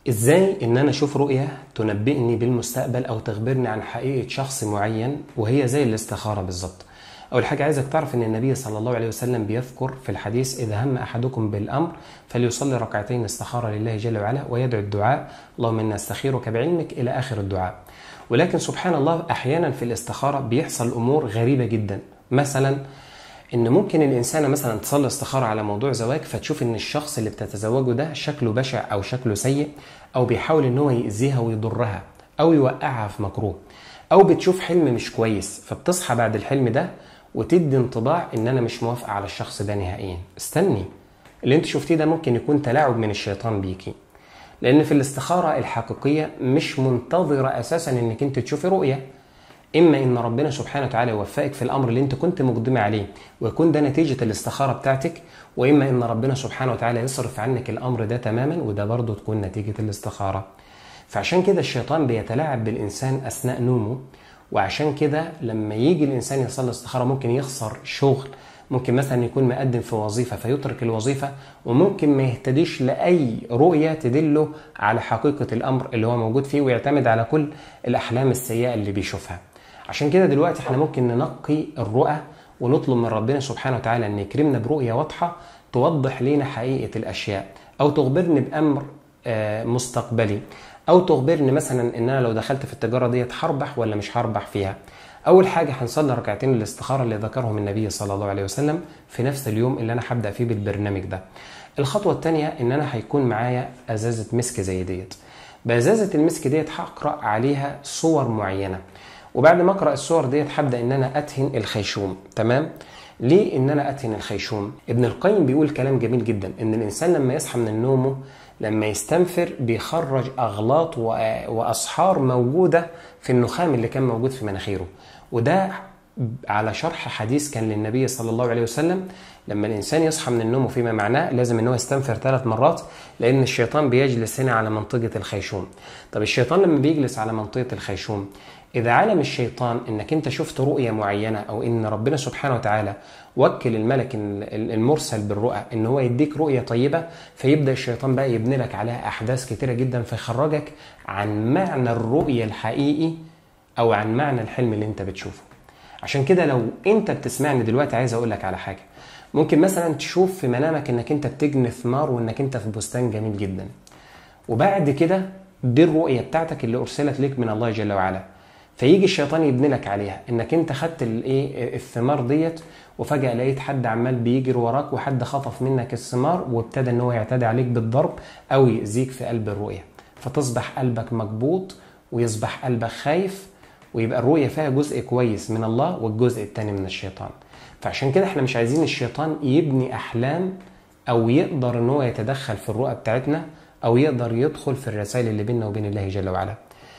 ازاي ان انا اشوف رؤية تنبئني بالمستقبل او تخبرني عن حقيقة شخص معين وهي زي الاستخارة بالظبط اول حاجة عايزك تعرف ان النبي صلى الله عليه وسلم بيذكر في الحديث اذا هم احدكم بالامر فليصلي ركعتين استخارة لله جل وعلا ويدعو الدعاء اللهم انا استخيرك بعلمك الى اخر الدعاء ولكن سبحان الله احيانا في الاستخارة بيحصل امور غريبة جدا مثلا ان ممكن الانسانه مثلا تصلي استخاره على موضوع زواج فتشوف ان الشخص اللي بتتزوجه ده شكله بشع او شكله سيء او بيحاول ان هو يأذيها ويضرها او يوقعها في مكروه او بتشوف حلم مش كويس فبتصحى بعد الحلم ده وتدي انطباع ان انا مش موافقه على الشخص ده نهائيا استني اللي انت شفتيه ده ممكن يكون تلاعب من الشيطان بيكي لان في الاستخاره الحقيقيه مش منتظره اساسا انك انت تشوفي رؤيه اما ان ربنا سبحانه وتعالى يوفقك في الامر اللي انت كنت مقدمه عليه ويكون ده نتيجه الاستخاره بتاعتك واما ان ربنا سبحانه وتعالى يصرف عنك الامر ده تماما وده برضه تكون نتيجه الاستخاره فعشان كده الشيطان بيتلاعب بالانسان اثناء نومه وعشان كده لما يجي الانسان يصلي استخاره ممكن يخسر شغل ممكن مثلا يكون مقدم في وظيفة فيترك الوظيفة وممكن ما يهتديش لأي رؤية تدله على حقيقة الأمر اللي هو موجود فيه ويعتمد على كل الأحلام السيئة اللي بيشوفها عشان كده دلوقتي احنا ممكن ننقي الرؤى ونطلب من ربنا سبحانه وتعالى ان يكرمنا برؤيه واضحه توضح لنا حقيقه الاشياء او تخبرني بامر مستقبلي او تخبرني مثلا ان انا لو دخلت في التجاره ديت هربح ولا مش هربح فيها اول حاجه هنصلي ركعتين الاستخاره اللي ذكرهم النبي صلى الله عليه وسلم في نفس اليوم اللي انا هبدا فيه بالبرنامج ده الخطوه الثانيه ان انا هيكون معايا ازازه مسك زي ديت بازازه المسك ديت هقرا عليها صور معينه وبعد ما اقرا الصور ديت هبدا ان انا اتهن الخيشوم تمام ليه ان انا اتهن الخيشوم ابن القيم بيقول كلام جميل جدا ان الانسان لما يصحى من نومه لما يستنفر بيخرج اغلاط واصحار موجوده في النخام اللي كان موجود في مناخيره وده على شرح حديث كان للنبي صلى الله عليه وسلم لما الانسان يصحى من النوم وفيما معناه لازم ان هو يستنفر ثلاث مرات لان الشيطان بيجلس هنا على منطقه الخيشوم طب الشيطان لما بيجلس على منطقه الخيشوم إذا علم الشيطان إنك أنت شفت رؤية معينة أو إن ربنا سبحانه وتعالى وكل الملك المرسل بالرؤى إن هو يديك رؤية طيبة فيبدأ الشيطان بقى يبني لك عليها أحداث كتيرة جدا فيخرجك عن معنى الرؤية الحقيقي أو عن معنى الحلم اللي أنت بتشوفه. عشان كده لو أنت بتسمعني دلوقتي عايز أقول لك على حاجة. ممكن مثلا تشوف في منامك إنك أنت بتجني ثمار وإنك أنت في بستان جميل جدا. وبعد كده دي الرؤية بتاعتك اللي أرسلت لك من الله جل وعلا. فيجي الشيطان يبني لك عليها انك انت خدت الايه الثمار ديت وفجاه لقيت حد عمال بيجري وراك وحد خطف منك الثمار وابتدى ان هو يعتدي عليك بالضرب او يأذيك في قلب الرؤيه فتصبح قلبك مكبوط ويصبح قلبك خايف ويبقى الرؤيه فيها جزء كويس من الله والجزء الثاني من الشيطان فعشان كده احنا مش عايزين الشيطان يبني احلام او يقدر ان هو يتدخل في الرؤى بتاعتنا او يقدر يدخل في الرسائل اللي بيننا وبين الله جل وعلا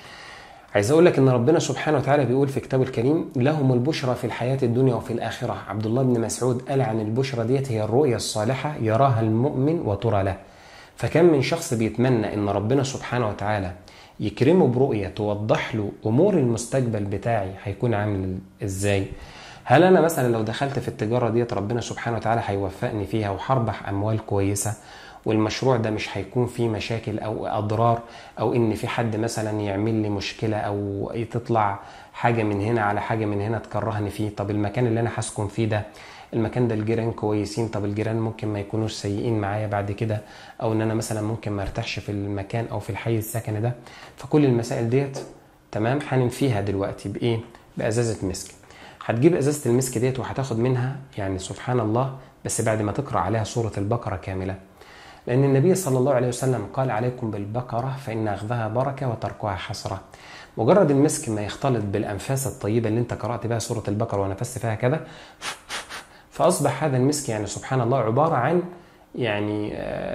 عايز اقول لك ان ربنا سبحانه وتعالى بيقول في كتابه الكريم لهم البشرى في الحياه الدنيا وفي الاخره عبد الله بن مسعود قال عن البشرى ديت هي الرؤيا الصالحه يراها المؤمن وترى له فكم من شخص بيتمنى ان ربنا سبحانه وتعالى يكرمه برؤيه توضح له امور المستقبل بتاعي هيكون عامل ازاي هل انا مثلا لو دخلت في التجاره ديت ربنا سبحانه وتعالى هيوفقني فيها وهربح اموال كويسه والمشروع ده مش هيكون فيه مشاكل او اضرار او ان في حد مثلا يعمل لي مشكله او تطلع حاجه من هنا على حاجه من هنا تكرهني فيه طب المكان اللي انا هسكن فيه ده المكان ده الجيران كويسين طب الجيران ممكن ما يكونوش سيئين معايا بعد كده او ان انا مثلا ممكن ما ارتاحش في المكان او في الحي السكني ده فكل المسائل ديت تمام هننفيها دلوقتي بايه بازازه مسك هتجيب ازازه المسك ديت وهتاخد منها يعني سبحان الله بس بعد ما تقرا عليها سوره البقره كامله لأن النبي صلى الله عليه وسلم قال عليكم بالبقرة فإن أخذها بركة وتركها حسرة مجرد المسك ما يختلط بالأنفاس الطيبة اللي أنت قرأت بها سورة البقرة ونفست فيها كده فأصبح هذا المسك يعني سبحان الله عبارة عن يعني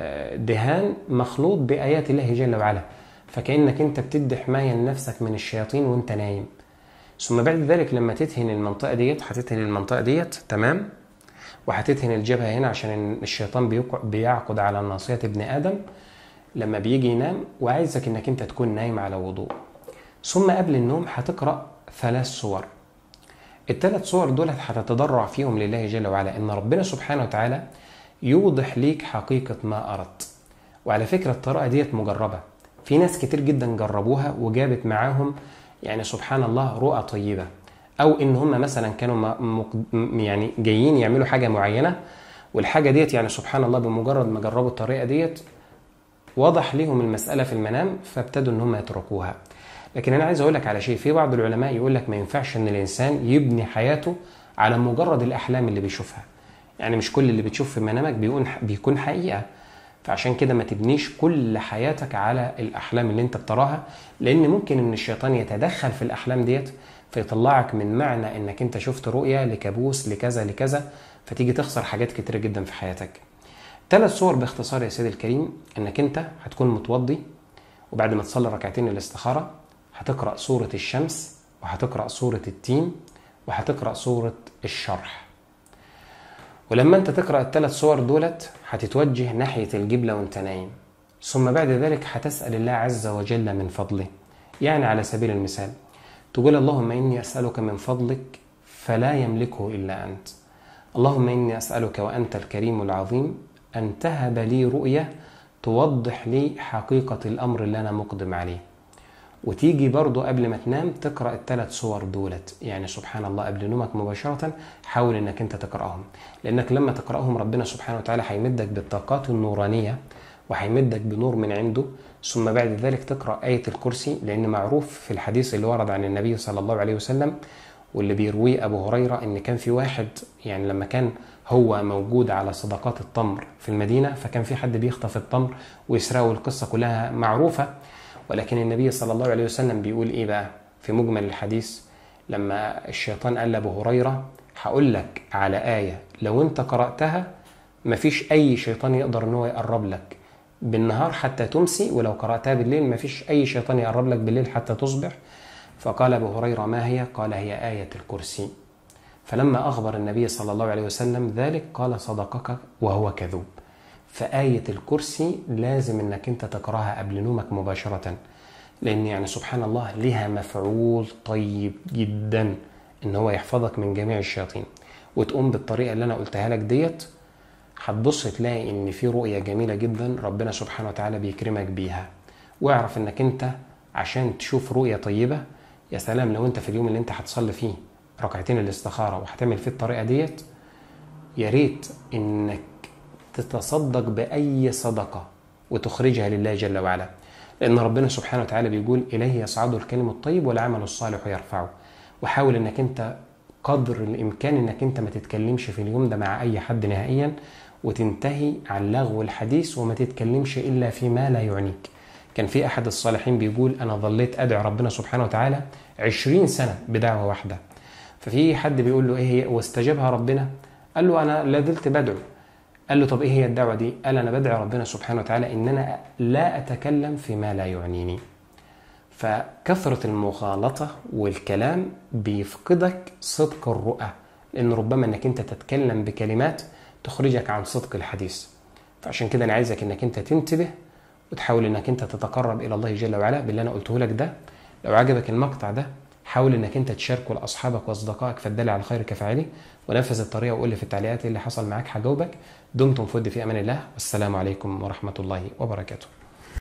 دهان مخلوط بآيات الله جل وعلا فكأنك أنت بتدي حماية لنفسك من الشياطين وأنت نايم ثم بعد ذلك لما تدهن المنطقة ديت هتدهن المنطقة ديت تمام وهتدهن الجبهة هنا عشان الشيطان بيعقد على ناصية ابن آدم لما بيجي ينام وعايزك انك انت تكون نايم على وضوء ثم قبل النوم هتقرأ ثلاث صور الثلاث صور دول هتتضرع فيهم لله جل وعلا ان ربنا سبحانه وتعالى يوضح ليك حقيقة ما أردت وعلى فكرة الطريقة ديت مجربة في ناس كتير جدا جربوها وجابت معاهم يعني سبحان الله رؤى طيبة أو إن هم مثلا كانوا يعني جايين يعملوا حاجة معينة والحاجة ديت يعني سبحان الله بمجرد ما جربوا الطريقة ديت وضح لهم المسألة في المنام فابتدوا إن هم يتركوها لكن أنا عايز أقول لك على شيء في بعض العلماء يقول لك ما ينفعش إن الإنسان يبني حياته على مجرد الأحلام اللي بيشوفها يعني مش كل اللي بتشوف في منامك بيكون بيكون حقيقة فعشان كده ما تبنيش كل حياتك على الأحلام اللي أنت بتراها لأن ممكن إن الشيطان يتدخل في الأحلام ديت فيطلعك من معنى إنك أنت شفت رؤية لكابوس لكذا لكذا فتيجي تخسر حاجات كتيرة جدا في حياتك ثلاث صور باختصار يا سيدي الكريم انك انت هتكون متوضي وبعد ما تصلي ركعتين الاستخارة هتقرأ سورة الشمس وهتقرأ سورة التين وهتقرأ سورة الشرح ولما انت تقرأ الثلاث صور دولت هتتوجه ناحية الجبلة وانت نايم ثم بعد ذلك هتسأل الله عز وجل من فضله يعني على سبيل المثال تقول اللهم إني أسألك من فضلك فلا يملكه إلا أنت اللهم إني أسألك وأنت الكريم العظيم أن تهب لي رؤية توضح لي حقيقة الأمر اللي أنا مقدم عليه وتيجي برضو قبل ما تنام تقرأ الثلاث صور دولت يعني سبحان الله قبل نومك مباشرة حاول انك انت تقرأهم لانك لما تقرأهم ربنا سبحانه وتعالى هيمدك بالطاقات النورانية وهيمدك بنور من عنده ثم بعد ذلك تقرأ آية الكرسي لأن معروف في الحديث اللي ورد عن النبي صلى الله عليه وسلم واللي بيرويه أبو هريرة إن كان في واحد يعني لما كان هو موجود على صدقات التمر في المدينة فكان في حد بيخطف التمر ويسرقه القصة كلها معروفة ولكن النبي صلى الله عليه وسلم بيقول إيه بقى في مجمل الحديث لما الشيطان قال لأبو هريرة هقول لك على آية لو أنت قرأتها مفيش أي شيطان يقدر إن هو يقرب لك بالنهار حتى تمسي ولو قرأتها بالليل مفيش أي شيطان يقرب لك بالليل حتى تصبح فقال أبو هريرة ما هي؟ قال هي آية الكرسي فلما أخبر النبي صلى الله عليه وسلم ذلك قال صدقك وهو كذوب فآية الكرسي لازم انك انت تقراها قبل نومك مباشرة لان يعني سبحان الله لها مفعول طيب جدا ان هو يحفظك من جميع الشياطين وتقوم بالطريقة اللي انا قلتها لك ديت هتبص تلاقي ان في رؤية جميلة جدا ربنا سبحانه وتعالى بيكرمك بيها واعرف انك انت عشان تشوف رؤية طيبة يا سلام لو انت في اليوم اللي انت هتصلي فيه ركعتين الاستخارة وهتعمل فيه الطريقة ديت يا ريت انك تتصدق بأي صدقة وتخرجها لله جل وعلا لأن ربنا سبحانه وتعالى بيقول إليه يصعد الكلم الطيب والعمل الصالح يرفعه وحاول انك انت قدر الامكان انك انت ما تتكلمش في اليوم ده مع اي حد نهائيا وتنتهي عن لغو الحديث وما تتكلمش الا فيما لا يعنيك كان في احد الصالحين بيقول انا ظليت ادعو ربنا سبحانه وتعالى عشرين سنة بدعوة واحدة ففي حد بيقول له ايه هي واستجابها ربنا قال له انا لا زلت بدعو قال له طب ايه هي الدعوه دي قال انا بدعو ربنا سبحانه وتعالى ان انا لا اتكلم فيما لا يعنيني فكثرة المغالطة والكلام بيفقدك صدق الرؤى لأن ربما أنك أنت تتكلم بكلمات تخرجك عن صدق الحديث فعشان كده أنا عايزك أنك أنت تنتبه وتحاول أنك أنت تتقرب إلى الله جل وعلا باللي أنا قلته لك ده لو عجبك المقطع ده حاول انك انت تشاركه لاصحابك واصدقائك فالدل على الخير كفاعله ونفذ الطريقه وقول لي في التعليقات ايه اللي حصل معاك هجاوبك دمتم فد في امان الله والسلام عليكم ورحمه الله وبركاته